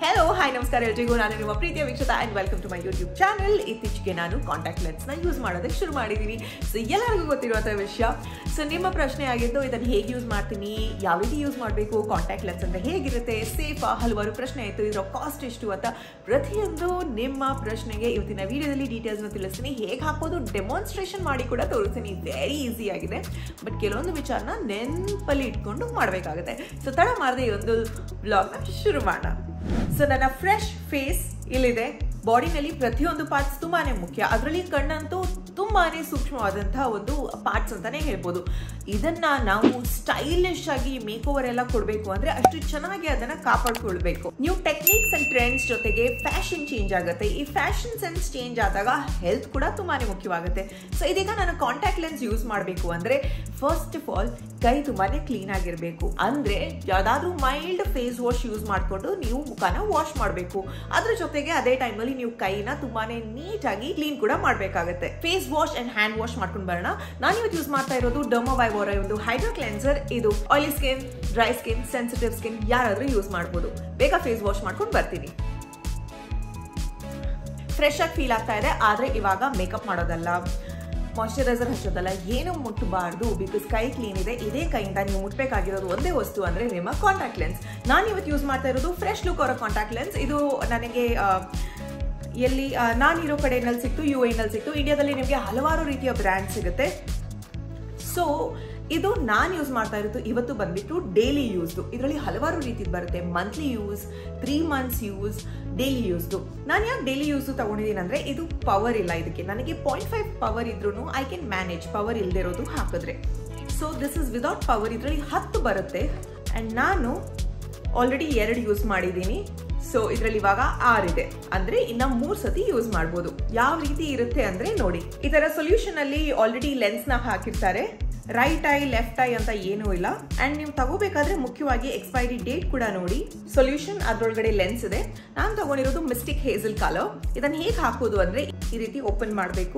hello hi ನಮಸ್ಕಾರ ಎಲ್ರಿಗೂ ನಾನು ನಿಮ್ಮ ಪ್ರೀತಿಯ ವೀಕ್ಷಕ and welcome to my YouTube channel ಇತ್ತೀಚೆಗೆ ನಾನು ಕಾಂಟ್ಯಾಕ್ಟ್ ಲೆನ್ಸ್ನ ಯೂಸ್ ಮಾಡೋದಕ್ಕೆ ಶುರು ಮಾಡಿದ್ದೀನಿ ಸೊ ಎಲ್ಲರಿಗೂ ಗೊತ್ತಿರುವಂಥ ವಿಷಯ ಸೊ ನಿಮ್ಮ ಪ್ರಶ್ನೆ ಆಗಿದ್ದು ಇದನ್ನು ಹೇಗೆ ಯೂಸ್ ಮಾಡ್ತೀನಿ ಯಾವ ರೀತಿ ಯೂಸ್ ಮಾಡಬೇಕು ಕಾಂಟ್ಯಾಕ್ಟ್ ಲೆನ್ಸ್ ಅಂದರೆ ಹೇಗಿರುತ್ತೆ ಸೇಫಾ ಹಲವಾರು ಪ್ರಶ್ನೆ ಆಯಿತು ಇದರ ಕಾಸ್ಟ್ ಎಷ್ಟು ಅಂತ ಪ್ರತಿಯೊಂದು ನಿಮ್ಮ ಪ್ರಶ್ನೆಗೆ ಇವತ್ತಿನ ವಿಡಿಯೋದಲ್ಲಿ ಡೀಟೇಲ್ಸ್ನ ತಿಳಿಸ್ತೀನಿ ಹೇಗೆ ಹಾಕೋದು ಡೆಮಾನ್ಸ್ಟ್ರೇಷನ್ ಮಾಡಿ ಕೂಡ ತೋರಿಸ್ತೀನಿ ವೆರಿ ಈಸಿ ಆಗಿದೆ ಬಟ್ ಕೆಲವೊಂದು ವಿಚಾರನ ನೆನಪಲ್ಲಿ ಇಟ್ಕೊಂಡು ಮಾಡಬೇಕಾಗುತ್ತೆ ಸೊ ತಡ ಮಾಡದೆ ಈ ಒಂದು ಬ್ಲಾಗ್ನ ಶುರು ಮಾಡೋಣ ಸೊ ನನ್ನ ಫ್ರೆಶ್ ಫೇಸ್ ಇಲ್ಲಿದೆ ಬಾಡಿನಲ್ಲಿ ಪ್ರತಿಯೊಂದು ಪಾರ್ಟ್ಸ್ ತುಂಬಾನೇ ಮುಖ್ಯ ಅದರಲ್ಲಿ ಕಣ್ಣಂತೂ ತುಂಬಾನೇ ಸೂಕ್ಷ್ಮವಾದಂತಹ ಒಂದು ಪಾರ್ಟ್ಸ್ ಅಂತಾನೆ ಹೇಳ್ಬೋದು ಇದನ್ನ ನಾವು ಸ್ಟೈಲಿಶ್ ಆಗಿ ಮೇಕ್ ಓವರ್ ಎಲ್ಲ ಕೊಡಬೇಕು ಅಂದ್ರೆ ಅಷ್ಟು ಚೆನ್ನಾಗಿ ಅದನ್ನ ಕಾಪಾಡ್ಕೊಳ್ಬೇಕು ನ್ಯೂ ಟೆಕ್ನಿಕ್ಸ್ ಅಂಡ್ ಟ್ರೆಂಡ್ಸ್ ಜೊತೆಗೆ ಫ್ಯಾಷನ್ ಚೇಂಜ್ ಆಗುತ್ತೆ ಈ ಫ್ಯಾಷನ್ ಸೆನ್ಸ್ ಚೇಂಜ್ ಆದಾಗ ಹೆಲ್ತ್ ಕೂಡ ತುಂಬಾನೇ ಮುಖ್ಯವಾಗುತ್ತೆ ಸೊ ಇದೀಗ ನಾನು ಕಾಂಟ್ಯಾಕ್ಟ್ ಲೆನ್ಸ್ ಯೂಸ್ ಮಾಡಬೇಕು ಅಂದ್ರೆ ಫಸ್ಟ್ ಆಫ್ ಆಲ್ ಕೈ ತುಂಬಾನೇ ಕ್ಲೀನ್ ಆಗಿರಬೇಕು ಅಂದ್ರೆ ಯಾವ್ದಾದ್ರು ಮೈಲ್ಡ್ ಫೇಸ್ ವಾಶ್ ಯೂಸ್ ಮಾಡಿಕೊಂಡು ನೀವು ಮುಖನ ವಾಶ್ ಮಾಡಬೇಕು ಅದ್ರ ಜೊತೆಗೆ ಅದೇ ಟೈಮಲ್ಲಿ ನೀವು ಕೈನ ತುಂಬಾನೇ ನೀಟಾಗಿ ಕ್ಲೀನ್ ಕೂಡ ಮಾಡಬೇಕಾಗುತ್ತೆ face wash and hand wash ಮಾಡ್ಕೊಂಡು ಬರೋಣ ನಾನು ಇವತ್ತು ಯೂಸ್ ಮಾಡ್ತಾ ಇರೋದು ಡರ್ಮೋವೈವೋರ ಒಂದು ಹೈಡ್ರೋ ಕ್ಲೆನ್ಸರ್ ಇದು oily skin dry skin sensitive skin ಯಾರಾದ್ರೂ ಯೂಸ್ ಮಾಡ್ಬೋದು ಬೇಗ ಫೇಸ್ ವಾಶ್ ಮಾಡ್ಕೊಂಡು ಬರ್ತೀನಿ ಫ್ರೆಶ್ ಆಗಿ ಫೀಲ್ ಆಗ್ತಾ ಇದೆ ಆದ್ರೆ ಇವಾಗ ಮೇಕಪ್ ಮಾಡೋದಲ್ಲ ಮಾಯಶ್ಚರೈಸರ್ ಹಚ್ಚೋದಲ್ಲ ಏನು ಮುಟ್ಟಬಾರ್ದು ಬಿಕಾಸ್ ಕೈ ಕ್ಲೀನ್ ಇದೆ ಇದೇ ಕೈಯಿಂದ ನೀವು ಮುಟ್ಬೇಕಾಗಿರೋದು ಒಂದೇ ವಸ್ತು ಅಂದ್ರೆ ನಿಮ್ಮ ಕಾಂಟ್ಯಾಕ್ಟ್ ಲೆನ್ಸ್ ನಾನು ಇವತ್ತು ಯೂಸ್ ಮಾಡ್ತಾ ಇರೋದು ಫ್ರೆಶ್ ಲುಕ್ ಅವರ ಕಾಂಟ್ಯಾಕ್ಟ್ ಲೆನ್ಸ್ ಇದು ನನಗೆ ಎಲ್ಲಿ ನಾನಿರೋ ಕಡೆಯಲ್ಲಿ ಸಿಕ್ತು ಯು ಎನಲ್ಲಿ ಸಿಕ್ತು ಇಂಡಿಯಾದಲ್ಲಿ ನಿಮಗೆ ಹಲವಾರು ರೀತಿಯ ಬ್ರ್ಯಾಂಡ್ ಸಿಗುತ್ತೆ ಸೊ ಇದು ನಾನು ಯೂಸ್ ಮಾಡ್ತಾ ಇರೋದು ಇವತ್ತು ಬಂದ್ಬಿಟ್ಟು ಡೈಲಿ ಯೂಸ್ದು ಇದರಲ್ಲಿ ಹಲವಾರು ರೀತಿದು ಬರುತ್ತೆ monthly use three months use daily ಯೂಸ್ದು ನಾನು ಯಾಕೆ ಡೈಲಿ ಯೂಸ್ ತಗೊಂಡಿದ್ದೀನಿ ಅಂದರೆ ಇದು ಪವರ್ ಇಲ್ಲ ಇದಕ್ಕೆ ನನಗೆ ಪಾಯಿಂಟ್ ಫೈವ್ ಪವರ್ ಇದ್ರೂ ಐ ಕ್ಯಾನ್ ಮ್ಯಾನೇಜ್ ಪವರ್ ಇಲ್ಲದೆ ಇರೋದು ಹಾಕಿದ್ರೆ so this is without power ಇದರಲ್ಲಿ ಹತ್ತು ಬರುತ್ತೆ ಆ್ಯಂಡ್ ನಾನು ಆಲ್ರೆಡಿ ಎರಡು ಯೂಸ್ ಮಾಡಿದ್ದೀನಿ ಸೊ ಇದರಲ್ಲಿ ಇವಾಗ ಆರಿದೆ ಅಂದ್ರೆ ಇನ್ನ ಮೂರ್ ಸತಿ ಯೂಸ್ ಮಾಡ್ಬೋದು ಯಾವ ರೀತಿ ಇರುತ್ತೆ ಅಂದ್ರೆ ನೋಡಿ ಈ ತರ ಸೊಲ್ಯೂಷನ್ ಅಲ್ಲಿ ಆಲ್ರೆಡಿ ಲೆನ್ಸ್ ನ ಹಾಕಿರ್ತಾರೆ ರೈಟ್ ಐ ಲೆಫ್ಟ್ ಐ ಅಂತ ಏನೂ ಇಲ್ಲ ಅಂಡ್ ನೀವು ತಗೋಬೇಕಾದ್ರೆ ಮುಖ್ಯವಾಗಿ ಎಕ್ಸ್ಪೈರಿ ಡೇಟ್ ಕೂಡ ನೋಡಿ ಸೊಲ್ಯೂಷನ್ ಅದ್ರೊಳಗಡೆ ಲೆನ್ಸ್ ಇದೆ ನಾನು ತಗೊಂಡಿರೋದು ಮಿಸ್ಟಿಕ್ ಹೇಸಲ್ ಕಲರ್ ಇದನ್ನ ಹೇಗೆ ಹಾಕೋದು ಅಂದ್ರೆ ಈ ರೀತಿ ಓಪನ್ ಮಾಡಬೇಕು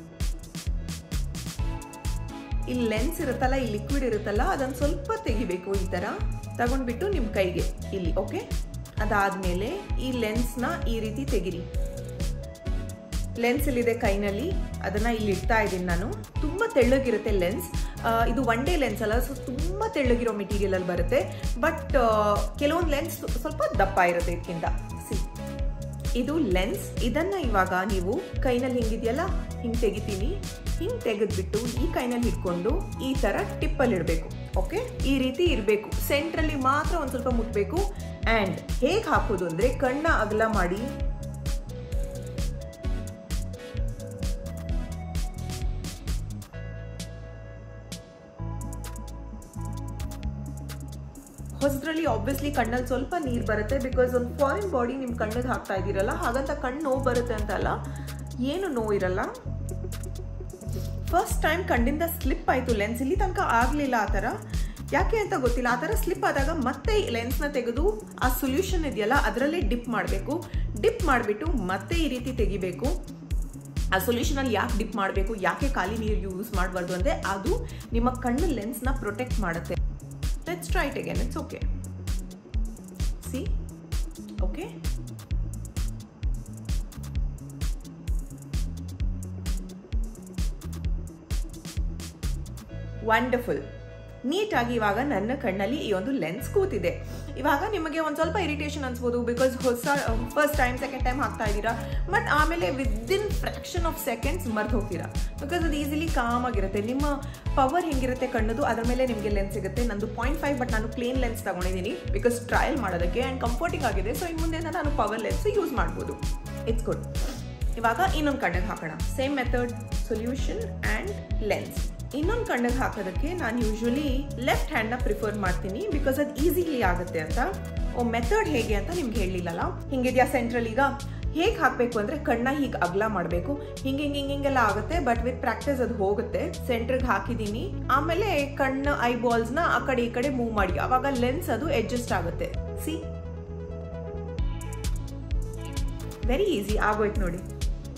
ಈ ಲೆನ್ಸ್ ಇರುತ್ತಲ್ಲ ಈ ಲಿಕ್ವಿಡ್ ಇರುತ್ತಲ್ಲ ಅದನ್ನ ಸ್ವಲ್ಪ ತೆಗಿಬೇಕು ಈ ತರ ತಗೊಂಡ್ಬಿಟ್ಟು ನಿಮ್ಮ ಕೈಗೆ ಇಲ್ಲಿ ಓಕೆ ಅದಾದ್ಮೇಲೆ ಈ ಲೆನ್ಸ್ನ ಈ ರೀತಿ ತೆಗಿರಿ ಲೆನ್ಸ್ ಇಲ್ಲಿದೆ ಕೈನಲ್ಲಿ ಅದನ್ನ ಇಲ್ಲಿ ಇಡ್ತಾ ಇದ್ದೀನಿ ನಾನು ತುಂಬಾ ತೆಳ್ಳಗಿರುತ್ತೆ ಲೆನ್ಸ್ ಇದು ಒನ್ ಡೇ ಲೆನ್ಸ್ ಅಲ್ಲ ಸೊ ತುಂಬಾ ತೆಳ್ಳಗಿರೋ ಮೆಟೀರಿಯಲ್ ಅಲ್ಲಿ ಬರುತ್ತೆ ಬಟ್ ಕೆಲವೊಂದು ಲೆನ್ಸ್ ಸ್ವಲ್ಪ ದಪ್ಪ ಇರುತ್ತೆ ಇದಕ್ಕಿಂತ ಸಿ ಇದು ಲೆನ್ಸ್ ಇದನ್ನ ಇವಾಗ ನೀವು ಕೈನಲ್ಲಿ ಹಿಂಗಿದೆಯಲ್ಲ ಹಿಂಗ್ ತೆಗಿತೀನಿ ಹಿಂಗ್ ತೆಗೆದ್ಬಿಟ್ಟು ಈ ಕೈನಲ್ಲಿ ಹಿಡ್ಕೊಂಡು ಈ ತರ ಟಿಪ್ಪಲ್ಲಿ ಇಡಬೇಕು ಓಕೆ ಈ ರೀತಿ ಇರಬೇಕು ಸೆಂಟ್ರಲ್ಲಿ ಮಾತ್ರ ಒಂದ್ ಸ್ವಲ್ಪ ಮುಟ್ಬೇಕು ಅಂಡ್ ಹೇಗೆ ಹಾಕೋದು ಅಂದ್ರೆ ಕಣ್ಣ ಅಗಲ ಮಾಡಿ ಹೊಸದ್ರಲ್ಲಿ ಆಬ್ವಿಯಸ್ಲಿ ಕಣ್ಣಲ್ಲಿ ಸ್ವಲ್ಪ ನೀರು ಬರುತ್ತೆ ಬಿಕಾಸ್ ಒಂದು ಫಾರಿನ್ ಬಾಡಿ ನಿಮ್ಮ ಕಣ್ಣಿಗೆ ಹಾಕ್ತಾ ಇದ್ದೀರಲ್ಲ ಹಾಗಂತ ಕಣ್ಣು ನೋವು ಬರುತ್ತೆ ಅಂತಲ್ಲ ಏನು ನೋವು ಇರಲ್ಲ ಫಸ್ಟ್ ಟೈಮ್ ಕಣ್ಣಿಂದ ಸ್ಲಿಪ್ ಆಯಿತು ಲೆನ್ಸ್ ಇಲ್ಲಿ ತನಕ ಆಗಲಿಲ್ಲ ಆ ಥರ ಯಾಕೆ ಅಂತ ಗೊತ್ತಿಲ್ಲ ಆ ಥರ ಸ್ಲಿಪ್ ಆದಾಗ ಮತ್ತೆ ಲೆನ್ಸ್ನ ತೆಗೆದು ಆ ಸೊಲ್ಯೂಷನ್ ಇದೆಯಲ್ಲ ಅದರಲ್ಲೇ ಡಿಪ್ ಮಾಡಬೇಕು ಡಿಪ್ ಮಾಡಿಬಿಟ್ಟು ಮತ್ತೆ ಈ ರೀತಿ ತೆಗಿಬೇಕು ಆ ಸೊಲ್ಯೂಷನಲ್ಲಿ ಯಾಕೆ ಡಿಪ್ ಮಾಡಬೇಕು ಯಾಕೆ ಖಾಲಿ ನೀರು ಯೂಸ್ ಮಾಡಬಾರ್ದು ಅಂದರೆ ಅದು ನಿಮ್ಮ ಕಣ್ಣು ಲೆನ್ಸ್ನ ಪ್ರೊಟೆಕ್ಟ್ ಮಾಡುತ್ತೆ let's try it again it's okay see okay wonderful ನೀಟಾಗಿ ಇವಾಗ ನನ್ನ ಕಣ್ಣಲ್ಲಿ ಈ ಒಂದು ಲೆನ್ಸ್ ಕೂತಿದೆ ಇವಾಗ ನಿಮಗೆ ಒಂದು ಸ್ವಲ್ಪ ಇರಿಟೇಷನ್ ಅನ್ಸ್ಬೋದು ಬಿಕಾಸ್ ಹೊಸ ಫಸ್ಟ್ ಟೈಮ್ ಸೆಕೆಂಡ್ ಟೈಮ್ ಹಾಕ್ತಾ ಇದ್ದೀರಾ ಬಟ್ ಆಮೇಲೆ ವಿದಿನ್ ಫ್ರಾಕ್ಷನ್ ಆಫ್ ಸೆಕೆಂಡ್ಸ್ ಮರ್ತು ಹೋಗ್ತೀರಾ ಬಿಕಾಸ್ ಅದು ಈಸಿಲಿ ಕಾಮ್ ಆಗಿರುತ್ತೆ ನಿಮ್ಮ ಪವರ್ ಹೆಂಗಿರುತ್ತೆ ಕಣ್ಣದು ಅದರ ಮೇಲೆ ನಿಮಗೆ ಲೆನ್ಸ್ ಸಿಗುತ್ತೆ ನಂದು ಪಾಯಿಂಟ್ ಫೈವ್ ಬಟ್ ನಾನು ಪ್ಲೇನ್ ಲೆನ್ಸ್ ತಗೊಂಡಿದ್ದೀನಿ ಬಿಕಾಸ್ ಟ್ರಯಲ್ ಮಾಡೋದಕ್ಕೆ ಆ್ಯಂಡ್ ಕಂಫರ್ಟಿಂಗ್ ಆಗಿದೆ ಸೊ ಇನ್ನು ಮುಂದೆ ನಾನು ಪವರ್ ಲೆನ್ಸ್ ಯೂಸ್ ಮಾಡ್ಬೋದು ಇಟ್ಸ್ ಗುಡ್ ಇವಾಗ ಇನ್ನೊಂದು ಕಣ್ಣಿಗೆ ಹಾಕೋಣ same method solution and lens ಇನ್ನೊಂದು ಕಣ್ಣಿಗೆ ಹಾಕೋದಕ್ಕೆ ನಾನು ಯೂಶ್ವಲಿ ಲೆಫ್ಟ್ ಹ್ಯಾಂಡ್ನ ಪ್ರಿಫರ್ ಮಾಡ್ತೀನಿ ಬಿಕಾಸ್ ಅದು ಈಸಿಲಿ ಆಗುತ್ತೆ ಅಂತ ಓ ಮೆಥಡ್ ಹೇಗೆ ಅಂತ ನಿಮ್ಗೆ ಹೇಳಿಲ್ಲಲ್ಲ ಹಿಂಗಿದೆಯಾ ಸೆಂಟ್ರಲ್ ಈಗ ಹೇಗೆ ಹಾಕಬೇಕು ಅಂದರೆ ಕಣ್ಣ ಹೀಗೆ ಅಗಲ ಮಾಡಬೇಕು ಹಿಂಗೆ ಹಿಂಗೆ ಹಿಂಗೆ ಹಿಂಗೆಲ್ಲ ಆಗುತ್ತೆ ಬಟ್ ವಿತ್ ಪ್ರಾಕ್ಟೀಸ್ ಅದು ಹೋಗುತ್ತೆ ಸೆಂಟ್ರಿಗೆ ಹಾಕಿದ್ದೀನಿ ಆಮೇಲೆ ಕಣ್ಣು ಐ ಬಾಲ್ಸ್ನ ಆ ಕಡೆ ಈ ಕಡೆ ಮೂವ್ ಮಾಡಿ ಅವಾಗ ಲೆನ್ಸ್ ಅದು ಅಡ್ಜಸ್ಟ್ ಆಗುತ್ತೆ ಸಿ ವೆರಿ ಈಸಿ ಆಗೋಯ್ತು ನೋಡಿ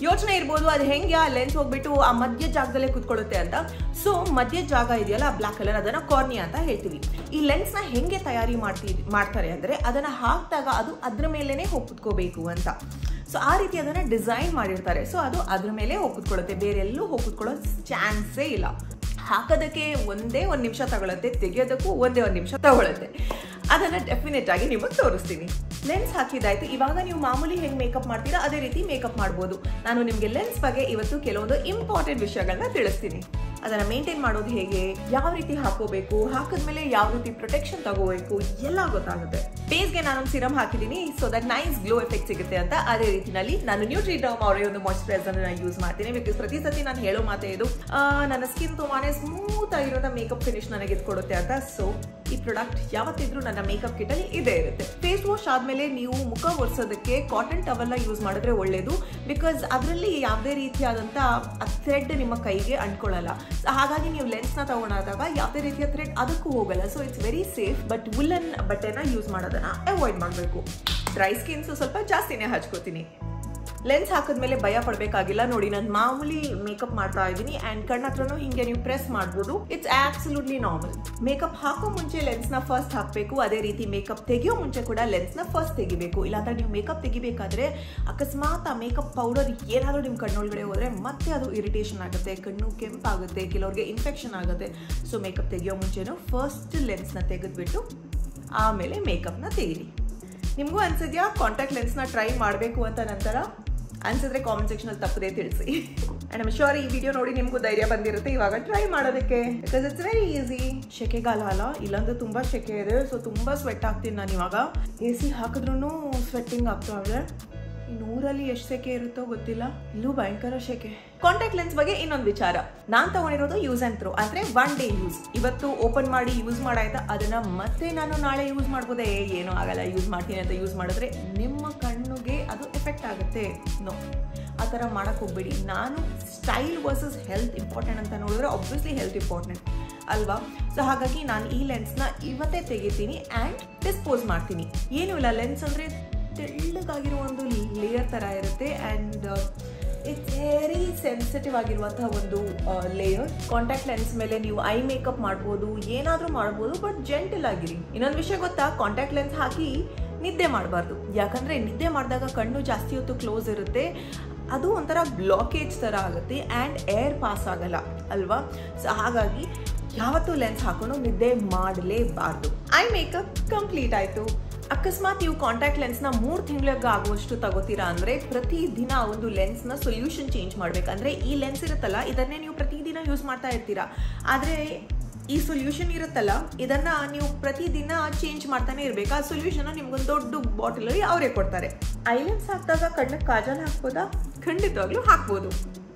ಯೋಚನೆ ಇರ್ಬೋದು ಅದು ಹೆಂಗೆ ಆ ಲೆನ್ಸ್ ಹೋಗ್ಬಿಟ್ಟು ಆ ಮಧ್ಯ ಜಾಗದಲ್ಲೇ ಕುತ್ಕೊಳ್ಳುತ್ತೆ ಅಂತ ಸೊ ಮಧ್ಯ ಜಾಗ ಇದೆಯಲ್ಲ ಬ್ಲಾಕ್ ಕಲರ್ ಅದನ್ನ ಕಾರ್ನಿಯಾ ಅಂತ ಹೇಳ್ತೀವಿ ಈ ಲೆನ್ಸ್ ನ ಹೆಂಗೆ ತಯಾರಿ ಮಾಡ್ತಿ ಮಾಡ್ತಾರೆ ಅಂದ್ರೆ ಅದನ್ನ ಹಾಕಿದಾಗ ಅದು ಅದ್ರ ಮೇಲೇನೆ ಹೋಗಿ ಕುತ್ಕೋಬೇಕು ಅಂತ ಸೊ ಆ ರೀತಿ ಅದನ್ನ ಡಿಸೈನ್ ಮಾಡಿರ್ತಾರೆ ಸೊ ಅದು ಅದ್ರ ಮೇಲೆ ಹೋಗಿ ಕುತ್ಕೊಳ್ಳುತ್ತೆ ಬೇರೆ ಎಲ್ಲೂ ಹೋಗಿ ಕುತ್ಕೊಳ್ಳೋ ಚಾನ್ಸೇ ಇಲ್ಲ ಹಾಕೋದಕ್ಕೆ ಒಂದೇ ಒಂದು ನಿಮಿಷ ತಗೊಳುತ್ತೆ ತೆಗೆಯೋದಕ್ಕೂ ಒಂದೇ ಒಂದು ನಿಮಿಷ ತಗೊಳುತ್ತೆ ಅದನ್ನ ಡೆಫಿನೆಟ್ ಆಗಿ ನಿಮಗೆ ತೋರಿಸ್ತೀನಿ ಲೆನ್ಸ್ ಹಾಕಿದಾಯ್ತು ಇವಾಗ ನೀವು ಮಾಮೂಲಿ ಹೆಂಗ್ ಮೇಕಪ್ ಮಾಡ್ತೀರಾ ಅದೇ ರೀತಿ ಮೇಕಪ್ ಮಾಡ್ಬೋದು ನಾನು ನಿಮಗೆ ಲೆನ್ಸ್ ಬಗ್ಗೆ ಇವತ್ತು ಕೆಲವೊಂದು ಇಂಪಾರ್ಟೆಂಟ್ ವಿಷಯಗಳನ್ನ ತಿಳಿಸ್ತೀನಿ ಅದನ್ನ ಮೇಂಟೈನ್ ಮಾಡೋದು ಹೇಗೆ ಯಾವ ರೀತಿ ಹಾಕೋಬೇಕು ಹಾಕಿದ್ಮೇಲೆ ಯಾವ ರೀತಿ ಪ್ರೊಟೆಕ್ಷನ್ ತಗೋಬೇಕು ಎಲ್ಲ ಗೊತ್ತಾಗುತ್ತೆ ಫೇಸ್ಗೆ ನಾನು ಸಿರಮ್ ಹಾಕಿದ್ದೀನಿ so that nice glow effect ಸಿಗುತ್ತೆ ಅಂತ ಅದೇ ರೀತಿನಲ್ಲಿ ನಾನು ನ್ಯೂಟ್ರಿ ಡರ್ಮ್ ಅವರೇ ಒಂದು ಮಾಯ್ಚರೈಸರ್ ನಾನು ಯೂಸ್ ಮಾಡ್ತೀನಿ ಬಿಕಾಸ್ ಪ್ರತಿ ಸತಿ ನಾನು ಹೇಳೋ ಮಾತೇ ಇದು ಆ, ನನ್ನ ಸ್ಕಿನ್ ತುಂಬಾನೇ ಸ್ಮೂತ್ ಆಗಿರೋದ ಮೇಕಪ್ ಫಿನಿಶ್ ನನಗೆ ಕೊಡುತ್ತೆ ಅಂತ ಸೊ ಈ ಪ್ರಾಡಕ್ಟ್ ಯಾವತ್ತಿದ್ರೂ ನನ್ನ ಮೇಕಪ್ ಕಿಟ್ ಅಲ್ಲಿ ಇದೇ ಇರುತ್ತೆ ಫೇಸ್ ವಾಶ್ ಆದ್ಮೇಲೆ ನೀವು ಮುಖ ಒರೆಸೋದಕ್ಕೆ ಕಾಟನ್ ಟವಲ್ನ ಯೂಸ್ ಮಾಡಿದ್ರೆ ಒಳ್ಳೇದು ಬಿಕಾಸ್ ಅದರಲ್ಲಿ ಯಾವುದೇ ರೀತಿಯಾದಂಥ ಥ್ರೆಡ್ ನಿಮ್ಮ ಕೈಗೆ ಅಂಟ್ಕೊಳ್ಳಲ್ಲ So ಹಾಗಾಗಿ ನೀವು ಲೆನ್ಸ್ನ ತಗೊಂಡಾದಾಗ ಯಾವುದೇ ರೀತಿಯ ಥ್ರೆಡ್ ಅದಕ್ಕೂ ಹೋಗಲ್ಲ so it's very safe but woollen ಬಟ್ಟೆನ ಯೂಸ್ ಮಾಡೋದನ್ನ ಅವಾಯ್ಡ್ ಮಾಡಬೇಕು ಡ್ರೈ ಸ್ಕಿನ್ಸು ಸ್ವಲ್ಪ ಜಾಸ್ತಿನೇ ಹಚ್ಕೋತೀನಿ ಲೆನ್ಸ್ ಹಾಕಿದ್ಮೇಲೆ ಭಯ ಪಡಬೇಕಾಗಿಲ್ಲ ನೋಡಿ ನಾನು ಮಾಮೂಲಿ ಮೇಕಪ್ ಮಾಡ್ತಾ ಇದ್ದೀನಿ ಆ್ಯಂಡ್ ಕಣ್ಣ ಹತ್ರನೂ ಹಿಂಗೆ ನೀವು ಪ್ರೆಸ್ ಮಾಡ್ಬೋದು ಇಟ್ಸ್ ಆಬ್ಸಲ್ಯೂಟ್ಲಿ ನಾರ್ಮಲ್ ಮೇಕಪ್ ಹಾಕೋ ಮುಂಚೆ ಲೆನ್ಸ್ನ ಫಸ್ಟ್ ಹಾಕಬೇಕು ಅದೇ ರೀತಿ ಮೇಕಪ್ ತೆಗಿಯೋ ಮುಂಚೆ ಕೂಡ ಲೆನ್ಸ್ನ ಫಸ್ಟ್ ತೆಗಿಬೇಕು ಇಲ್ಲಾಂದ್ರೆ ನೀವು ಮೇಕಪ್ ತೆಗಿಬೇಕಾದ್ರೆ ಅಕಸ್ಮಾತ್ ಆ ಮೇಕಪ್ ಪೌಡರ್ ಏನಾದರೂ ನಿಮ್ಮ ಕಣ್ಣೊಳಗಡೆ ಹೋದರೆ ಮತ್ತೆ ಅದು ಇರಿಟೇಷನ್ ಆಗುತ್ತೆ ಕಣ್ಣು ಕೆಂಪಾಗುತ್ತೆ ಕೆಲವ್ರಿಗೆ ಇನ್ಫೆಕ್ಷನ್ ಆಗುತ್ತೆ ಸೊ ಮೇಕಪ್ ತೆಗಿಯೋ ಮುಂಚೆನೂ ಫಸ್ಟ್ ಲೆನ್ಸ್ನ ತೆಗೆದ್ಬಿಟ್ಟು ಆಮೇಲೆ ಮೇಕಪ್ನ ತೆಗೀರಿ ನಿಮಗೂ ಅನ್ಸಿದ್ಯಾ ಕಾಂಟ್ಯಾಕ್ಟ್ ಲೆನ್ಸ್ನ ಟ್ರೈ ಮಾಡಬೇಕು ಅಂತ ನಂತರ ಅನ್ಸಿದ್ರೆ ಕಾಮೆಂಟ್ ಸೆಕ್ಷನಲ್ಲಿ ತಪ್ಪದೇ ತಿಳಿಸಿ ಆ್ಯಂಡ್ ಐಮ್ ಶೋರ್ ಈ ವಿಡಿಯೋ ನೋಡಿ ನಿಮಗೂ ಧೈರ್ಯ ಬಂದಿರುತ್ತೆ ಇವಾಗ ಟ್ರೈ ಮಾಡೋದಕ್ಕೆ ಬಿಕಾಸ್ ಇಟ್ಸ್ ವೆರಿ ಈಸಿ ಶೆಕೆಗಾಲ ಅಲ್ಲ ಇಲ್ಲಂದ್ರೆ ತುಂಬ ಶೆಕೆ ಇದೆ ಸೊ ತುಂಬ ಸ್ವೆಟ್ ಆಗ್ತೀನಿ ನಾನು ಇವಾಗ ಎ ಸಿ ಹಾಕಿದ್ರೂ ಸ್ವೆಟ್ಟಿಂಗ್ ಆಗ್ತಾ ಇದೆ ಇನ್ನು ಊರಲ್ಲಿ ಎಷ್ಟು ಸೆಕೆ ಇರುತ್ತೋ ಗೊತ್ತಿಲ್ಲ ಇಲ್ಲೂ ಭಯಂಕರ ಶೆಕೆ ಕಾಂಟ್ಯಾಕ್ಟ್ ಲೆನ್ಸ್ ಬಗ್ಗೆ ಇನ್ನೊಂದು ವಿಚಾರ ನಾನ್ ತಗೊಂಡಿರೋದು ಯೂಸ್ ಅಂಡ್ ಥ್ರೋ ಅಂದ್ರೆ ಒನ್ ಡೇ ಯೂಸ್ ಇವತ್ತು ಓಪನ್ ಮಾಡಿ ಯೂಸ್ ಮಾಡಾಯ್ತಾ ಅದನ್ನ ಮತ್ತೆ ನಾನು ನಾಳೆ ಯೂಸ್ ಮಾಡ್ಬೋದೇ ಏನೂ ಆಗಲ್ಲ ಯೂಸ್ ಮಾಡ್ತೀನಿ ಅಂತ ಯೂಸ್ ಮಾಡಿದ್ರೆ ನಿಮ್ಮ ಕಣ್ಣುಗೆ ಅದು ಎಫೆಕ್ಟ್ ಆಗುತ್ತೆ ನೋ ಆ ಥರ ಮಾಡಕ್ಕೆ ಹೋಗ್ಬೇಡಿ ನಾನು ಸ್ಟೈಲ್ ವರ್ಸಸ್ ಹೆಲ್ತ್ ಇಂಪಾರ್ಟೆಂಟ್ ಅಂತ ನೋಡಿದ್ರೆ ಆಬ್ವಿಯಸ್ಲಿ ಹೆಲ್ತ್ ಇಂಪಾರ್ಟೆಂಟ್ ಅಲ್ವಾ ಸೊ ಹಾಗಾಗಿ ನಾನು ಈ ಲೆನ್ಸ್ನ ಇವತ್ತೇ ತೆಗಿತೀನಿ ಆ್ಯಂಡ್ ಡಿಸ್ಪೋಸ್ ಮಾಡ್ತೀನಿ ಏನೂ ಇಲ್ಲ ಲೆನ್ಸ್ ಅಂದರೆ ತೆಳ್ಳಗಾಗಿರೋ ಒಂದು ಲೇಯರ್ ಥರ ಇರುತ್ತೆ ಆ್ಯಂಡ್ ಇಟ್ಸ್ ವೆರಿ ಸೆನ್ಸಿಟಿವ್ ಆಗಿರುವಂತಹ ಒಂದು ಲೇಯರ್ ಕಾಂಟ್ಯಾಕ್ಟ್ ಲೆನ್ಸ್ ಮೇಲೆ ನೀವು ಐ ಮೇಕಪ್ ಮಾಡ್ಬೋದು ಏನಾದರೂ ಮಾಡ್ಬೋದು ಬಟ್ ಜೆಂಟಲ್ ಆಗಿರಿ ಇನ್ನೊಂದು ವಿಷಯ ಗೊತ್ತಾ ಕಾಂಟ್ಯಾಕ್ಟ್ ಲೆನ್ಸ್ ಹಾಕಿ ನಿದ್ದೆ ಮಾಡಬಾರ್ದು ಯಾಕಂದರೆ ನಿದ್ದೆ ಮಾಡಿದಾಗ ಕಣ್ಣು ಜಾಸ್ತಿ ಹೊತ್ತು ಕ್ಲೋಸ್ ಇರುತ್ತೆ ಅದು ಒಂಥರ ಬ್ಲಾಕೇಜ್ ಥರ ಆಗುತ್ತೆ ಆ್ಯಂಡ್ ಏರ್ ಪಾಸ್ ಆಗಲ್ಲ ಅಲ್ವಾ ಸೊ ಹಾಗಾಗಿ ಯಾವತ್ತೂ ಲೆನ್ಸ್ ಹಾಕೊಂಡು ನಿದ್ದೆ ಮಾಡಲೇಬಾರ್ದು ಐ ಮೇಕಪ್ ಕಂಪ್ಲೀಟ್ ಆಯಿತು ಅಕಸ್ಮಾತ್ ನೀವು ಕಾಂಟ್ಯಾಕ್ಟ್ ಲೆನ್ಸ್ನ ಮೂರು ತಿಂಗಳಿಗೆ ಆಗುವಷ್ಟು ತಗೋತೀರಾ ಅಂದರೆ ಪ್ರತಿದಿನ ಒಂದು ಲೆನ್ಸ್ನ ಸೊಲ್ಯೂಷನ್ ಚೇಂಜ್ ಮಾಡಬೇಕಂದ್ರೆ ಈ ಲೆನ್ಸ್ ಇರುತ್ತಲ್ಲ ಇದನ್ನೇ ನೀವು ಪ್ರತಿದಿನ ಯೂಸ್ ಮಾಡ್ತಾ ಇರ್ತೀರಾ ಆದರೆ ಈ ಸೊಲ್ಯೂಷನ್ ಇರುತ್ತಲ್ಲ ಇದನ್ನ ನೀವು ಪ್ರತಿದಿನ ಚೇಂಜ್ ಮಾಡ್ತಾನೆ ಇರಬೇಕು ಆ ಸೊಲ್ಯೂಷನ್ ನಿಮ್ಗೊಂದು ದೊಡ್ಡ ಬಾಟಲಲ್ಲಿ ಅವರೇ ಕೊಡ್ತಾರೆ ಐಲೆನ್ಸ್ ಹಾಕಿದಾಗ ಕಣ್ಣಕ್ಕೆ ಕಾಜಲ್ ಹಾಕ್ಬೋದಾ ಖಂಡಿತವಾಗ್ಲೂ ಹಾಕ್ಬೋದು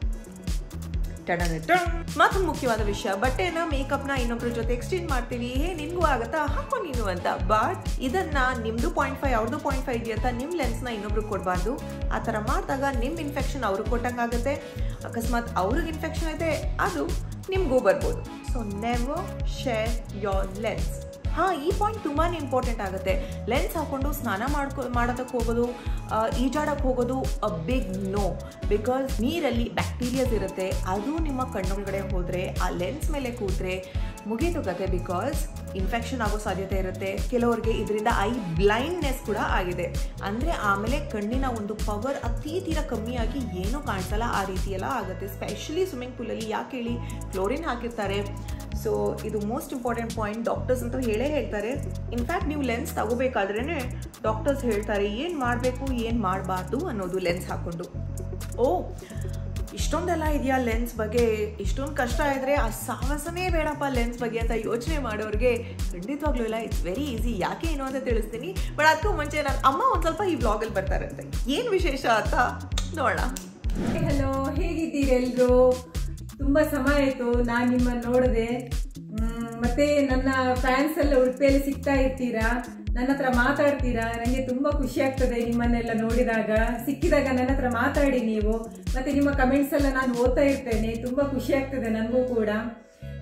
ಮತ್ತು ಮುಖ್ಯವಾದ ವಿಷಯ ಬಟ್ಟೆನ ಮೇಕಪ್ನ ಇನ್ನೊಬ್ರ ಜೊತೆ ಎಕ್ಸ್ಚೇಂಜ್ ಮಾಡ್ತೀವಿ ಹೇ ನಿನ್ಗೂ ಆಗತ್ತಾ ಹಾಕೋ ನೀನು ಅಂತ ಬಟ್ ಇದನ್ನ ನಿಮ್ದು ಪಾಯಿಂಟ್ ಫೈವ್ ಅವ್ರದ್ದು ಪಾಯಿಂಟ್ ಫೈವ್ ಇದೆಯಂತ ನಿಮ್ಮ ಲೆನ್ಸ್ನ ಇನ್ನೊಬ್ರು ಕೊಡಬಾರ್ದು ಆ ಥರ ಮಾಡಿದಾಗ ನಿಮ್ಮ ಇನ್ಫೆಕ್ಷನ್ ಅವ್ರಿಗೆ ಕೊಟ್ಟಂಗಾಗುತ್ತೆ ಅಕಸ್ಮಾತ್ ಅವ್ರಿಗೆ ಇನ್ಫೆಕ್ಷನ್ ಐತೆ ಅದು ನಿಮಗೂ ಬರ್ಬೋದು so never share your lens ಹಾಂ ಈ ಪಾಯಿಂಟ್ ತುಂಬಾ ಇಂಪಾರ್ಟೆಂಟ್ ಆಗುತ್ತೆ ಲೆನ್ಸ್ ಹಾಕೊಂಡು ಸ್ನಾನ ಮಾಡ್ಕೊ ಮಾಡೋದಕ್ಕೆ ಹೋಗೋದು ಈಜಾಡಕ್ಕೆ ಹೋಗೋದು ಅ ಬಿಗ್ ನೋ ಬಿಕಾಸ್ ನೀರಲ್ಲಿ ಬ್ಯಾಕ್ಟೀರಿಯಾಸ್ ಇರುತ್ತೆ ಅದು ನಿಮ್ಮ ಕಣ್ಣೊಳಗಡೆ ಹೋದರೆ ಆ ಲೆನ್ಸ್ ಮೇಲೆ ಕೂತ್ರೆ ಮುಗೀತು ಕತೆ ಬಿಕಾಸ್ ಇನ್ಫೆಕ್ಷನ್ ಆಗೋ ಸಾಧ್ಯತೆ ಇರುತ್ತೆ ಕೆಲವರಿಗೆ ಇದರಿಂದ ಐ ಬ್ಲೈಂಡ್ನೆಸ್ ಕೂಡ ಆಗಿದೆ ಅಂದರೆ ಆಮೇಲೆ ಕಣ್ಣಿನ ಒಂದು ಪವರ್ ಅತಿ ತೀರ ಕಮ್ಮಿಯಾಗಿ ಏನೂ ಕಾಣಿಸಲ್ಲ ಆ ರೀತಿ ಎಲ್ಲ ಆಗುತ್ತೆ ಸ್ಪೆಷಲಿ ಸ್ವಿಮ್ಮಿಂಗ್ ಪೂಲಲ್ಲಿ ಯಾಕೆ ಹೇಳಿ ಕ್ಲೋರಿನ್ ಹಾಕಿರ್ತಾರೆ ಸೊ ಇದು ಮೋಸ್ಟ್ ಇಂಪಾರ್ಟೆಂಟ್ ಪಾಯಿಂಟ್ ಡಾಕ್ಟರ್ಸ್ ಅಂತೂ ಹೇಳೇ ಹೇಳ್ತಾರೆ ಇನ್ಫ್ಯಾಕ್ಟ್ ನೀವು ಲೆನ್ಸ್ ತಗೋಬೇಕಾದ್ರೇ ಡಾಕ್ಟರ್ಸ್ ಹೇಳ್ತಾರೆ ಏನು ಮಾಡಬೇಕು ಏನು ಮಾಡಬಾರ್ದು ಅನ್ನೋದು ಲೆನ್ಸ್ ಹಾಕೊಂಡು ಓ ಇಷ್ಟೊಂದೆಲ್ಲ ಇದೆಯಾ ಲೆನ್ಸ್ ಬಗ್ಗೆ ಇಷ್ಟೊಂದು ಕಷ್ಟ ಇದ್ರೆ ಆ ಸಾಹಸನೇ ಬೇಡಪ್ಪ ಲೆನ್ಸ್ ಬಗ್ಗೆ ಅಂತ ಯೋಚನೆ ಮಾಡೋರಿಗೆ ಖಂಡಿತವಾಗ್ಲೂ ಇಲ್ಲ ಇಟ್ಸ್ ವೆರಿ ಈಸಿ ಯಾಕೆ ಏನು ಅಂತ ತಿಳಿಸ್ತೀನಿ ಬಟ್ ಅದಕ್ಕೂ ಮುಂಚೆ ನಾನು ಅಮ್ಮ ಒಂದು ಸ್ವಲ್ಪ ಈ ಬ್ಲಾಗಲ್ಲಿ ಬರ್ತಾರಂತೆ ಏನು ವಿಶೇಷ ಅಂತ ನೋಡೋಣ ಹಲೋ ಹೇಗಿದ್ದೀರೆಲ್ರು ತುಂಬಾ ಸಮಯ ಆಯ್ತು ನಾನು ನಿಮ್ಮನ್ನ ನೋಡದೆ ಮ್, ಮತ್ತೆ ನನ್ನ ಫ್ಯಾನ್ಸ್ ಎಲ್ಲ ಉಡುಪಿಯಲ್ಲಿ ಸಿಗ್ತಾ ಇರ್ತೀರಾ ನನ್ನ ಹತ್ರ ಮಾತಾಡ್ತೀರಾ ನನಗೆ ತುಂಬಾ ಖುಷಿ ಆಗ್ತದೆ ನಿಮ್ಮನ್ನೆಲ್ಲ ನೋಡಿದಾಗ ಸಿಕ್ಕಿದಾಗ ನನ್ನ ಹತ್ರ ಮಾತಾಡಿ ನೀವು ಮತ್ತೆ ನಿಮ್ಮ ಕಮೆಂಟ್ಸ್ ಎಲ್ಲ ನಾನು ಓದ್ತಾ ಇರ್ತೇನೆ ತುಂಬಾ ಖುಷಿ ಆಗ್ತದೆ ನನಗೂ ಕೂಡ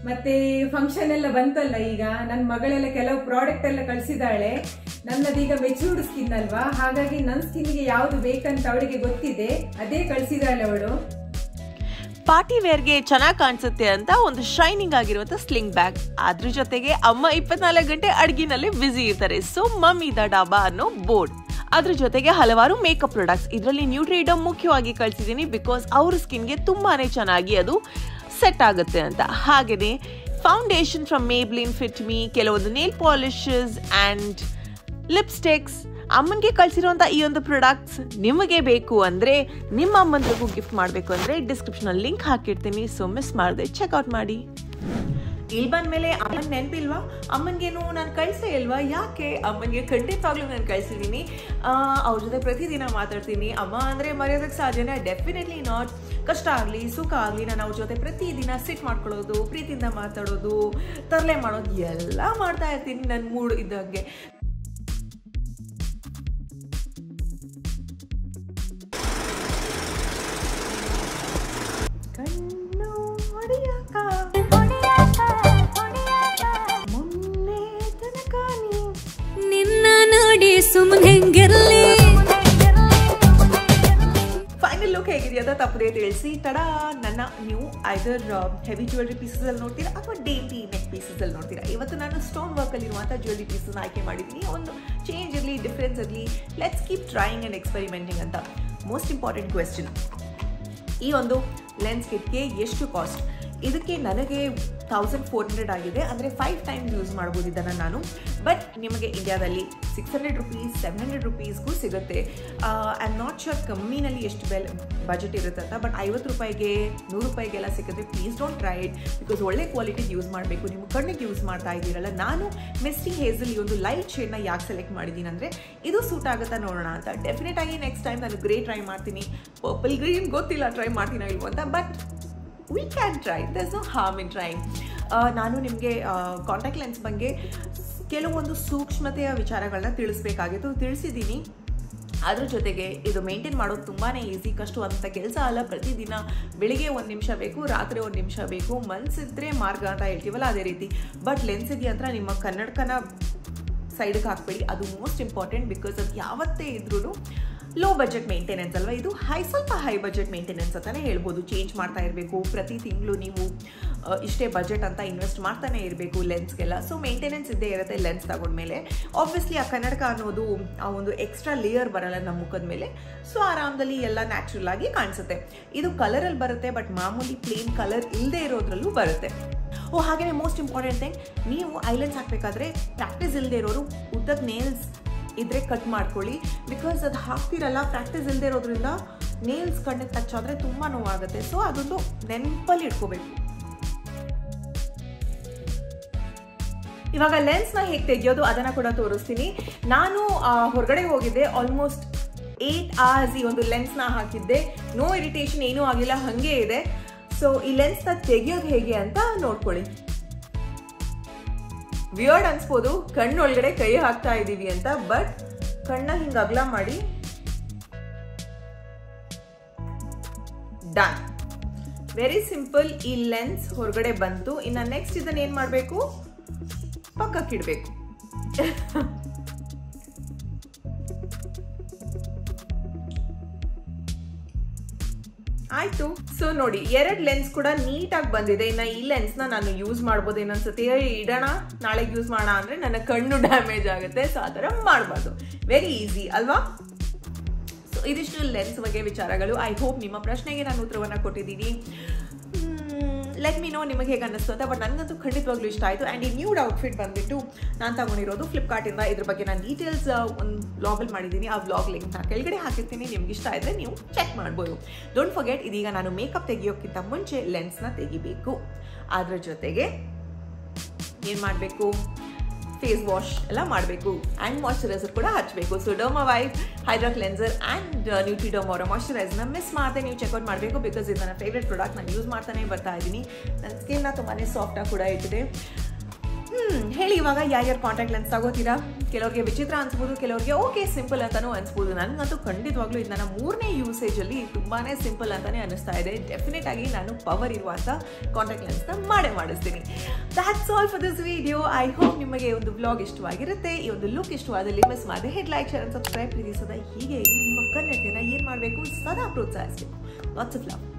ಮತ್ತೆ ಫಂಕ್ಷನ್ ಎಲ್ಲ ಬಂತಲ್ಲ ಈಗ ನನ್ನ ಮಗಳೆಲ್ಲ ಕೆಲವು ಪ್ರಾಡಕ್ಟ್ ಎಲ್ಲ ಕಳಿಸಿದಾಳೆ ನನ್ನದೀಗ ಮೆಚೂರ್ಡ್ ಸ್ಕಿನ್ ಅಲ್ವಾ ಹಾಗಾಗಿ ನನ್ನ ಸ್ಕಿನ್ಗೆ ಯಾವುದು ಬೇಕಂತ ಅವಳಿಗೆ ಗೊತ್ತಿದೆ ಅದೇ ಕಳಿಸಿದಾಳೆ ಅವಳು ಪಾರ್ಟಿ ವೇರ್ಗೆ ಚೆನ್ನಾಗಿ ಕಾಣಿಸುತ್ತೆ ಅಂತ ಒಂದು ಶೈನಿಂಗ್ ಆಗಿರುವಂತ ಸ್ಲಿಂಗ್ ಬ್ಯಾಗ್ ಅದ್ರ ಜೊತೆಗೆ ಅಮ್ಮ ಇಪ್ಪತ್ನಾಲ್ಕು ಗಂಟೆ ಅಡ್ಗಿನಲ್ಲಿ ಬ್ಯುಸಿ ಇರ್ತಾರೆ ಸೊ ಮಮ್ಮಿ ದ ಡಾಬಾ ಅನ್ನೋ ಬೋರ್ಡ್ ಅದ್ರ ಜೊತೆಗೆ ಹಲವಾರು ಮೇಕಪ್ ಪ್ರಾಡಕ್ಟ್ಸ್ ಇದರಲ್ಲಿ ನ್ಯೂಟ್ರಿಡಮ್ ಮುಖ್ಯವಾಗಿ ಕಳ್ಸಿದ್ದೀನಿ ಬಿಕಾಸ್ ಅವ್ರ ಸ್ಕಿನ್ಗೆ ತುಂಬಾನೇ ಚೆನ್ನಾಗಿ ಅದು ಸೆಟ್ ಆಗುತ್ತೆ ಅಂತ ಹಾಗೆಯೇ foundation from Maybelline fit me ಕೆಲವೊಂದು ನೇಲ್ ಪಾಲಿಶಸ್ ಆ್ಯಂಡ್ ಲಿಪ್ಸ್ಟಿಕ್ಸ್ ಅಮ್ಮನಿಗೆ ಕಳಿಸಿರುವಂಥ ಈ ಒಂದು ಪ್ರಾಡಕ್ಟ್ಸ್ ನಿಮಗೆ ಬೇಕು ಅಂದರೆ ನಿಮ್ಮ ಅಮ್ಮಂದ್ರಿಗೂ ಗಿಫ್ಟ್ ಮಾಡಬೇಕು ಅಂದರೆ ಡಿಸ್ಕ್ರಿಪ್ಷನಲ್ಲಿ ಲಿಂಕ್ ಹಾಕಿರ್ತೀನಿ ಸೊ ಮಿಸ್ ಮಾಡದೆ ಚೆಕ್ಔಟ್ ಮಾಡಿ ಇಲ್ಲಿ ಬಂದ್ಮೇಲೆ ಅಮ್ಮನ ನೆನಪಿಲ್ವಾ ಅಮ್ಮನಿಗೇನು ನಾನು ಕಳಿಸೇ ಇಲ್ವಾ ಯಾಕೆ ಅಮ್ಮನಿಗೆ ಖಂಡಿತವಾಗ್ಲೂ ನಾನು ಕಳಿಸಿದ್ದೀನಿ ಅವ್ರ ಜೊತೆ ಪ್ರತಿದಿನ ಮಾತಾಡ್ತೀನಿ ಅಮ್ಮ ಅಂದರೆ ಮರೆಯೋದಕ್ಕೆ ಸಾಧ್ಯನೇ ಡೆಫಿನೆಟ್ಲಿ ನಾಟ್ ಕಷ್ಟ ಆಗಲಿ ಸುಖ ಆಗಲಿ ನಾನು ಅವ್ರ ಜೊತೆ ಪ್ರತಿದಿನ ಸಿಟ್ ಮಾಡ್ಕೊಳ್ಳೋದು ಪ್ರೀತಿಯಿಂದ ಮಾತಾಡೋದು ತರಲೆ ಮಾಡೋದು ಎಲ್ಲ ಮಾಡ್ತಾ ಇರ್ತೀನಿ ನನ್ನ ಮೂಡ್ ಇದ್ದಂಗೆ ಕಣ್ಣು ಹೊಡೆಯಾಕ ಮೊನ್ನೆ ತನಕ ನೀ ನಿನ್ನ ನೋಡಿ ಸುಮ್ಮನೆ ಹೆಂಗಿರ್ಲಿ ಫೈನಲ್ ಲುಕ್ ಹೇಗಿದೆ ಅಂತ ತಪ್ಪದೇ ತಿಳಿಸಿ ತಡ ನನ್ನ ನೀವು ಐದರ್ ಹೆವಿ ಜ್ಯುವೆಲ್ರಿ ಪೀಸಸ್ ಅಲ್ಲಿ ನೋಡ್ತೀರಾ ಅಥವಾ ಡೇಟಿ ನೆಕ್ ಪೀಸಸ್ ಅಲ್ಲಿ ನೋಡ್ತೀರಾ ಇವತ್ತು ನಾನು ಸ್ಟೋನ್ ವರ್ಕ್ ಅಲ್ಲಿ ಇರುವಂತಹ ಜ್ಯುವೆಲ್ರಿ ಪೀಸಸ್ ಆಯ್ಕೆ ಮಾಡಿದ್ದೀನಿ ಒಂದು ಚೇಂಜ್ ಇರಲಿ ಡಿಫ್ರೆನ್ಸ್ ಇರಲಿ let's keep trying and experimenting ಅಂತ ಮೋಸ್ಟ್ ಇಂಪಾರ್ಟೆಂಟ್ ಕ್ವೆಶ್ಚನ್ ಈ ಒಂದು ಲೆನ್ಸ್ ಕಿಟ್ಗೆ ಎಷ್ಟು ಕಾಸ್ಟ್ ಇದಕ್ಕೆ ನನಗೆ ತೌಸಂಡ್ ಫೋರ್ ಹಂಡ್ರೆಡ್ ಆಗಿದೆ ಅಂದರೆ ಫೈವ್ ಟೈಮ್ ಯೂಸ್ ಮಾಡ್ಬೋದು ಇದನ್ನು ನಾನು ಬಟ್ ನಿಮಗೆ ಇಂಡಿಯಾದಲ್ಲಿ six hundred rupees seven hundred ರುಪೀಸ್ಗೂ ಸಿಗುತ್ತೆ ಐ ಆಮ್ ನಾಟ್ ಶೋರ್ ಕಮ್ಮಿನಲ್ಲಿ ಎಷ್ಟು ಬೆಲೆ ಬಜೆಟ್ ಇರುತ್ತೆ ಅಂತ ಬಟ್ ಐವತ್ತು ರೂಪಾಯಿಗೆ ನೂರು ರೂಪಾಯಿಗೆಲ್ಲ ಸಿಗುತ್ತೆ please don't try it because ಒಳ್ಳೆ ಕ್ವಾಲಿಟಿ ಯೂಸ್ ಮಾಡಬೇಕು ನಿಮ್ಮ ಕಣ್ಣಿಗೆ ಯೂಸ್ ಮಾಡ್ತಾ ಇದ್ದೀರಲ್ಲ ನಾನು ಮಿಸ್ಟಿ ಹೇಸಲ್ ಈ ಒಂದು ಲೈಟ್ ಶೇಡ್ನ ಯಾಕೆ ಸೆಲೆಕ್ಟ್ ಮಾಡಿದ್ದೀನಿ ಅಂದರೆ ಇದು ಸೂಟ್ ಆಗುತ್ತಾ ನೋಡೋಣ ಅಂತ ಡೆಫಿನೆಟ್ ಆಗಿ ನೆಕ್ಸ್ಟ್ ಟೈಮ್ ನಾನು ಗ್ರೇ ಟ್ರೈ ಮಾಡ್ತೀನಿ ಪರ್ಪಲ್ ಗ್ರೀನ್ ಗೊತ್ತಿಲ್ಲ ಟ್ರೈ ಮಾಡ್ತೀನೋ ಇಲ್ವೋ ಅಂತ but we can try thus no harm in try ನಾನು ನಿಮಗೆ ಕಾಂಟ್ಯಾಕ್ಟ್ ಲೆನ್ಸ್ ಬಗ್ಗೆ ಕೆಲವೊಂದು ಸೂಕ್ಷ್ಮತೆಯ ವಿಚಾರಗಳನ್ನ ತಿಳಿಸ್ಬೇಕಾಗಿತ್ತು ತಿಳಿಸಿದ್ದೀನಿ ಅದ್ರ ಜೊತೆಗೆ ಇದು ಮೇಂಟೈನ್ ಮಾಡೋದು ತುಂಬಾ ಈಸಿ ಕಷ್ಟ ಅಂತ ಕೆಲಸ ಅಲ್ಲ ಪ್ರತಿದಿನ ಬೆಳಿಗ್ಗೆ ಒಂದು ನಿಮಿಷ ಬೇಕು ರಾತ್ರಿ ಒಂದು ನಿಮಿಷ ಬೇಕು ಮನ್ಸಿದ್ರೆ ಮಾರ್ಗ ಅಂತ ಹೇಳ್ತೀವಲ್ಲ ಅದೇ ರೀತಿ ಬಟ್ ಲೆನ್ಸ್ ಇದೆಯಂತ್ರ ನಿಮ್ಮ ಕನ್ನಡಕನ ಸೈಡ್ಗೆ ಹಾಕ್ಬೇಡಿ ಅದು ಮೋಸ್ಟ್ ಇಂಪಾರ್ಟೆಂಟ್ ಬಿಕಾಸ್ ಅದು ಯಾವತ್ತೇ ಇದ್ರೂ ಲೋ ಬಜೆಟ್ ಮೇಂಟೆನೆನ್ಸ್ ಅಲ್ವಾ ಇದು ಹೈ ಸ್ವಲ್ಪ ಹೈ ಬಜೆಟ್ ಮೇಂಟೆನೆನ್ಸ್ ಅಂತಾನೆ ಹೇಳ್ಬೋದು ಚೇಂಜ್ ಮಾಡ್ತಾ ಇರಬೇಕು ಪ್ರತಿ ತಿಂಗಳು ನೀವು ಆ, ಇಷ್ಟೇ ಬಜೆಟ್ ಅಂತ ಇನ್ವೆಸ್ಟ್ ಮಾಡ್ತಾನೆ ಇರಬೇಕು ಲೆನ್ಸ್ಗೆಲ್ಲ ಸೊ ಮೇಂಟೆನೆನ್ಸ್ ಇದ್ದೇ ಇರುತ್ತೆ ಲೆನ್ಸ್ ತಗೊಂಡ್ಮೇಲೆ ಆಬ್ವಿಯಸ್ಲಿ ಆ ಕನ್ನಡಕ ಅನ್ನೋದು ಆ ಒಂದು ಎಕ್ಸ್ಟ್ರಾ ಲೇಯರ್ ಬರಲ್ಲ ನಮ್ಮ ಮುಖದ ಮೇಲೆ ಸೊ ಆರಾಮದಲ್ಲಿ ಎಲ್ಲ ನ್ಯಾಚುರಲ್ ಆಗಿ ಕಾಣಿಸುತ್ತೆ ಇದು ಕಲರಲ್ಲಿ ಬರುತ್ತೆ ಬಟ್ ಮಾಮೂಲಿ ಪ್ಲೇನ್ ಕಲರ್ ಇಲ್ಲದೆ ಇರೋದ್ರಲ್ಲೂ ಬರುತ್ತೆ ಓ ಹಾಗೆಯೇ ಮೋಸ್ಟ್ ಇಂಪಾರ್ಟೆಂಟ್ ಥಿಂಗ್ ನೀವು ಐಲೆನ್ಸ್ ಹಾಕಬೇಕಾದ್ರೆ ಪ್ರಾಕ್ಟೀಸ್ ಇಲ್ಲದೆ ಇರೋರು ಉದ್ದಕ್ಕೆ ನೇಲ್ಸ್ ಇದ್ರೆ ಕಟ್ ಮಾಡ್ಕೊಳ್ಳಿ ಬಿಕಾಸ್ ಅದು ಹಾಕ್ತಿರಲ್ಲ ಪ್ರಾಕ್ಟೀಸ್ ಇಲ್ಲದೆ ಇರೋದ್ರಿಂದ ನೇಲ್ಸ್ ಕಣ್ಣಿಗೆ ಟಚ್ ಆದರೆ ತುಂಬ ನೋವಾಗುತ್ತೆ ಸೊ ಅದೊಂದು ನೆನಪಲ್ಲಿ ಇಟ್ಕೋಬೇಕು ಇವಾಗ ಲೆನ್ಸ್ನ ಹೇಗೆ ತೆಗೆಯೋದು ಅದನ್ನು ಕೂಡ ತೋರಿಸ್ತೀನಿ ನಾನು ಆ, ಹೊರಗಡೆ ಹೋಗಿದ್ದೆ ಆಲ್ಮೋಸ್ಟ್ ಏಟ್ ಅವರ್ಸ್ ಈ ಒಂದು ಲೆನ್ಸ್ನ ಹಾಕಿದ್ದೆ ನೋ ಇರಿಟೇಷನ್ ಏನೂ ಆಗಿಲ್ಲ ಹಾಗೆ ಇದೆ ಸೊ ಈ ಲೆನ್ಸ್ನ ತೆಗೆಯೋದು ಹೇಗೆ ಅಂತ ನೋಡ್ಕೊಳ್ಳಿ ವಿಯರ್ಡ್ ಅನ್ಸ್ಬೋದು ಕಣ್ಣೊಳಗಡೆ ಕೈ ಹಾಕ್ತಾ ಇದ್ದೀವಿ ಅಂತ ಬಟ್ ಕಣ್ಣ ಹಿಂಗ ಅಗಲ ಮಾಡಿ ಡನ್ ವೆರಿ ಸಿಂಪಲ್ ಈ ಲೆನ್ಸ್ ಹೊರಗಡೆ ಬಂತು ಇನ್ನು ನೆಕ್ಸ್ಟ್ ಇದನ್ನ ಏನ್ ಮಾಡಬೇಕು ಪಕ್ಕಕ್ಕಿಡ್ಬೇಕು ಆಯ್ತು ಸೊ ನೋಡಿ ಎರಡ್ ಲೆನ್ಸ್ ಕೂಡ ನೀಟಾಗಿ ಬಂದಿದೆ ಇನ್ನ ಈ ಲೆನ್ಸ್ ನ ನಾನು ಯೂಸ್ ಮಾಡ್ಬೋದು ಇನ್ನೊಂದ್ಸತಿ ಏ, ಇಡೋಣ ನಾಳೆ ಯೂಸ್ ಮಾಡೋಣ ಅಂದ್ರೆ ನನ್ನ ಕಣ್ಣು ಡ್ಯಾಮೇಜ್ ಆಗುತ್ತೆ ಸೊ ಆ ಥರ ಮಾಡಬಾರ್ದು ವೆರಿ ಈಸಿ ಅಲ್ವಾ ಸೊ ಇದಿಷ್ಟು ಲೆನ್ಸ್ ಬಗ್ಗೆ ವಿಚಾರಗಳು ಐ ಹೋಪ್ ನಿಮ್ಮ ಪ್ರಶ್ನೆಗೆ ನಾನು ಉತ್ತರವನ್ನು ಕೊಟ್ಟಿದ್ದೀನಿ ಲೆಟ್ ಮಿ ನೋ ನಿಮಗೆ ಹೇಗೆ ಅನ್ನಿಸ್ತು ಅಂತ ಬಟ್ ನನಗಂತೂ ಖಂಡಿತವಾಗ್ಲೂ ಇಷ್ಟ ಆಯಿತು ಆ್ಯಂಡ್ ಈ ನ್ಯೂಡ್ ಔಟ್ಫಿಟ್ ಬಂದುಬಿಟ್ಟು ನಾನು ತಗೊಂಡಿರೋದು ಫ್ಲಿಪ್ಕಾರ್ಟಿಂದ ಇದ್ರ ಬಗ್ಗೆ ನಾನು ಡೀಟೇಲ್ಸ್ ಒಂದು ಬ್ಲಾಗಲ್ಲಿ ಮಾಡಿದ್ದೀನಿ ಆ ಬ್ಲಾಗ್ ಲಿಂಕ್ನ ಕೆಳಗಡೆ ಹಾಕಿರ್ತೀನಿ ನಿಮ್ಗೆ ಇಷ್ಟ ಇದ್ದರೆ ನೀವು ಚೆಕ್ ಮಾಡ್ಬೋದು ಡೋಂಟ್ ಫರ್ಗೆಟ್ ಇದೀಗ ನಾನು ಮೇಕಪ್ ತೆಗಿಯೋಕ್ಕಿಂತ ಮುಂಚೆ ಲೆನ್ಸ್ನ ತೆಗಿಬೇಕು ಅದ್ರ ಜೊತೆಗೆ ಏನು ಮಾಡಬೇಕು ಫೇಸ್ ವಾಶ್ ಎಲ್ಲ ಮಾಡಬೇಕು ಆ್ಯಂಡ್ ಮಾಯ್ಚರೈಸರ್ ಕೂಡ ಹಚ್ಚಬೇಕು so derma white hydra cleanser and Nutriderm ಅವರ ಮಾಯ್ಚರೈಸರ್ನ ಮಿಸ್ ಮಾಡದೆ ನೀವು ಚೆಕ್ಔಟ್ ಮಾಡಬೇಕು ಬಿಕಾಸ್ ಇದು ನನ್ನ ಫೇವ್ರೆಟ್ ಪ್ರಾಡಕ್ಟ್ ನಾನು ಯೂಸ್ ಮಾಡ್ತಾನೆ ಬರ್ತಾ ಇದ್ದೀನಿ ನನ್ನ ಸ್ಕಿನ್ನ ತುಂಬಾ ಸಾಫ್ಟಾಗಿ ಕೂಡ ಇಟ್ಟಿದೆ ಹ್ಮ್ ಹೇಳಿ ಇವಾಗ ಯಾರ್ಯಾರು ಕಾಂಟ್ಯಾಕ್ಟ್ ಲೆನ್ಸ್ ತಗೋತೀರಾ ಕೆಲವ್ರಿಗೆ ವಿಚಿತ್ರ ಅನ್ಸ್ಬೋದು ಕೆಲವ್ರಿಗೆ ಓಕೆ ಸಿಂಪಲ್ ಅಂತಾನೂ ಅನ್ಸ್ಬೋದು ನನಗಂತೂ ಖಂಡಿತವಾಗ್ಲೂ ಇದು ನನ್ನ ಮೂರನೇ ಯೂಸೇಜಲ್ಲಿ ತುಂಬಾ ಸಿಂಪಲ್ ಅಂತಾನೆ ಅನಿಸ್ತಾ ಇದೆ ಡೆಫಿನೆಟ್ ಆಗಿ ನಾನು ಪವರ್ ಇರುವಂಥ ಕಾಂಟ್ಯಾಕ್ಟ್ ಲೆನ್ಸ್ನ ಮಾಡೇ ಮಾಡಿಸ್ತೀನಿ that's all for this video I hope ನಿಮಗೆ ಈ ಒಂದು ಬ್ಲಾಗ್ ಇಷ್ಟವಾಗಿರುತ್ತೆ ಈ ಒಂದು ಲುಕ್ ಇಷ್ಟವಾದಲ್ಲಿ ಮಿಸ್ ಮಾಡಿದೆ ಹೆಡ್ ಲೈಕ್ ಶೇರ್ ಸಬ್ಸ್ಕ್ರೈಬ್ ಪ್ರೀತಿ ಸದಾ ಹೀಗೆ ಇರಿ ನಿಮ್ಮ ಕನ್ನಡತೆಯನ್ನು ಏನು ಮಾಡಬೇಕು ಸದಾ ಪ್ರೋತ್ಸಾಹಿಸಬೇಕು ಲಾಟ್ಸ್ ಆಫ್ ಲವ್